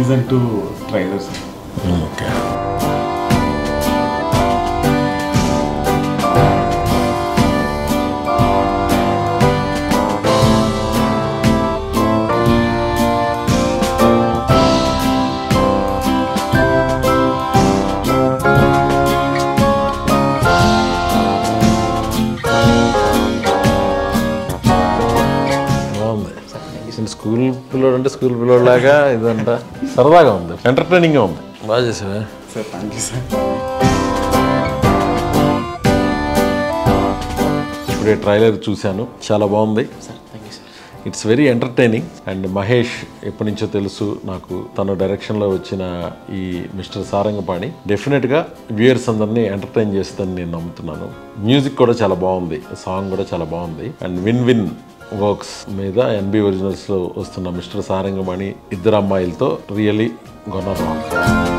season two trailers okay బాగుంది అసలు school పిల్లోడు అంటే స్కూల్ పిల్లోడు లాగా ఇదంట సరదాగా ఉంది ఎంటర్టైనింగ్గా ఉంది బాగా చేసావా సార్ థ్యాంక్ యూ సార్ ఇప్పుడే ట్రైలర్ చూశాను చాలా బాగుంది sir thank you sir it's very entertaining and Mahesh ఎప్పటి నుంచో తెలుసు నాకు తన డైరెక్షన్లో వచ్చిన ఈ మిస్టర్ సారంగపాణి డెఫినెట్గా వ్యూయర్స్ అందరినీ ఎంటర్టైన్ చేస్తుందని నేను నమ్ముతున్నాను మ్యూజిక్ కూడా చాలా బాగుంది సాంగ్ కూడా చాలా బాగుంది అండ్ విన్ విన్ వర్క్స్ మీద ఎన్బి ఒరిజినల్స్లో వస్తున్న మిస్టర్ సారంగపాణి ఇద్దరు అమ్మాయిలతో రియలీ గొన్న